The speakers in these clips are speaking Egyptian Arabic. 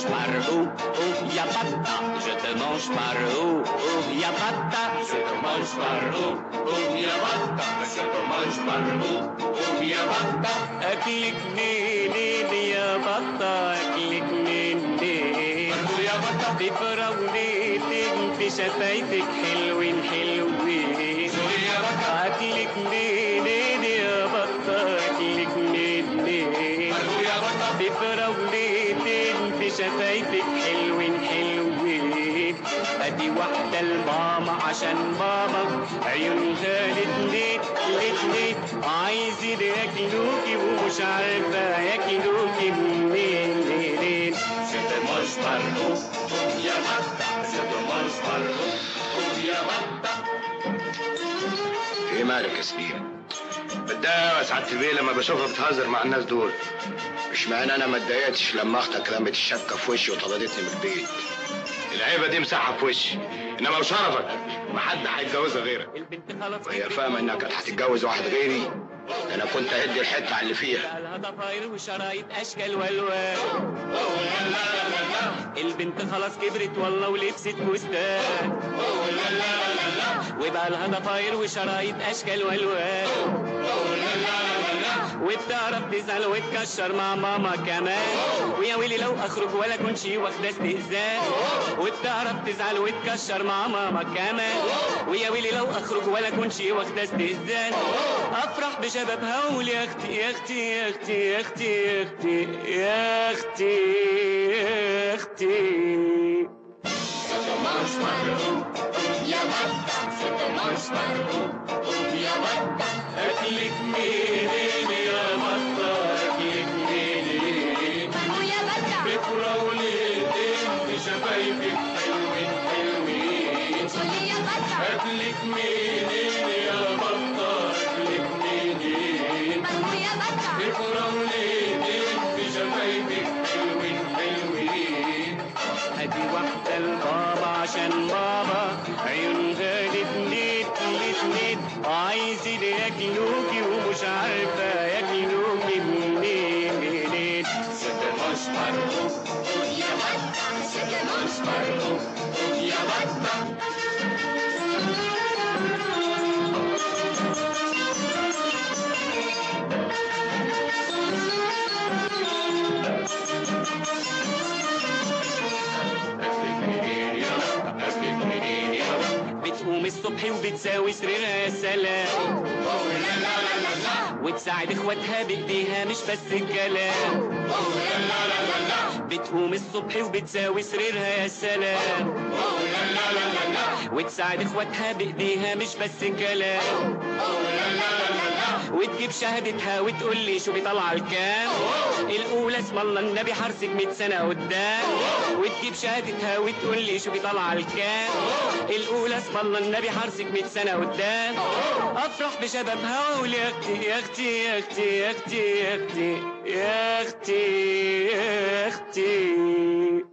mange par où Oh, y a pas de temps. Je te mange par où Oh, y a pas de temps. Je te mange par où Oh, y a pas de temps. Je te mange par où Oh, y a pas de temps. أكلك منين يا بطة أكلك منين يا بطة بفراولتك في شفايفك حلوين حلوين يا بطة أكلك منين يا بطة أكلك منين يا بطة بفراولتك في شفايفك حلوين حلوين ادي واحدة لماما عشان ماما عيونها الاتنين الاتنين عايزين ياكلوكي ومش عارفة ياكلوكي منين منين Je te mange par où Oh, y a pas de temps. Je te mange par où Oh, y a pas de temps. ايه مالك يا سليم؟ بتضايق يا سعادة البيه لما بشوفها بتهزر مع الناس دول مش معنى انا ما اتضايقتش لما اختك رمت الشبكه في وشي وطردتني من البيت العيبه دي مساحه في وشي انما بشرفك ما حد هيتجوزها غيرك البنت خلاص وهي فاهمه انها كانت هتتجوز واحد غيري ده انا كنت هدي الحته على اللي فيها لها ضفاير وشرايط اشكال والوان البنت خلاص كبرت والله ولبست فستان وبقى لها ضفاير وشرايط اشكال والوان وبتعرف تزعل وتكشر مع ماما كمان ويا ويلي لو اخرج ولا كنش واخده استئذان وبتعرف تزعل وتكشر مع ماما كمان ويا ويلي لو اخرج ولا كنش واخده استئذان افرح بشبابها وقول يا اختي يا اختي يا اختي يا اختي يا اختي يا اختي يا اختي Je te mange par où Oh, y a pas de temps. Je te mange par où Oh, y a pas de temps. اكلك منين يا بطه اكلك منين ويا بطة بفراولتين في شفايفك حلوين حلوين قولي يا بطة اكلك منين يا بطه اكلك منين ويا بطة بفراولتين في شفايفك حلوين حلوين ادي واحدة لبابا عشان بابا عيونها الاتنين الاتنين عايزين ياكلوكي ومش عارفة ياكلوكي منين منين Je te mange par où Oh, y a pas de temps. Je te mange par où Oh, y a pas de temps. بتقوم الصبح وبتساوي سريرها يا سلام وتساعد اخواتها بايديها مش بس الكلام بتقوم الصبح وبتساوي سريرها يا سلام وتساعد اخواتها بايديها مش بس الكلام وتجيب شهادتها وتقول لي شو طالعه الكام الاولى اسم الله النبي حرسك 100 سنه قدام وتجيب شهادتها وتقول لي شو طالعه الكام الاولى اسم الله النبي حرسك 100 سنه قدام افرح بشبابها واقول يا اختي يا اختي يا اختي يا اختي يا اختي يا اختي يا اختي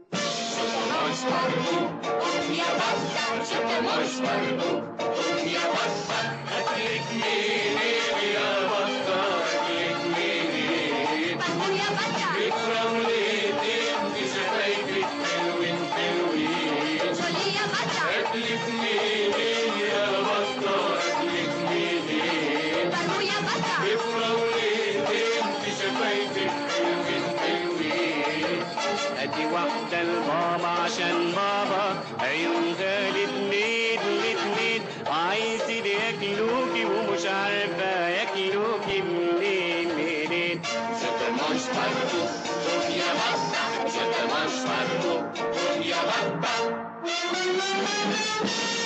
Y a pas de temps. Je te mange par où Oh, y a pas de temps. اكلك منين يا بطه اكلك منين ويا بطة بفراولتين في شفايفك حلوين حلوين قولي يا بطة اكلك منين يا بطه اكلك منين ويا بطة بفراولتين في شفايفك حلوين حلوين ادي واحدة لماما عشان بابا عيونها الاتنين الاتنين عايزين ياكلوكي ومش عارفة ياكلوكي منين منين Je te mange par où Oh, y a pas de temps. Je te mange par où Oh, y a pas de temps.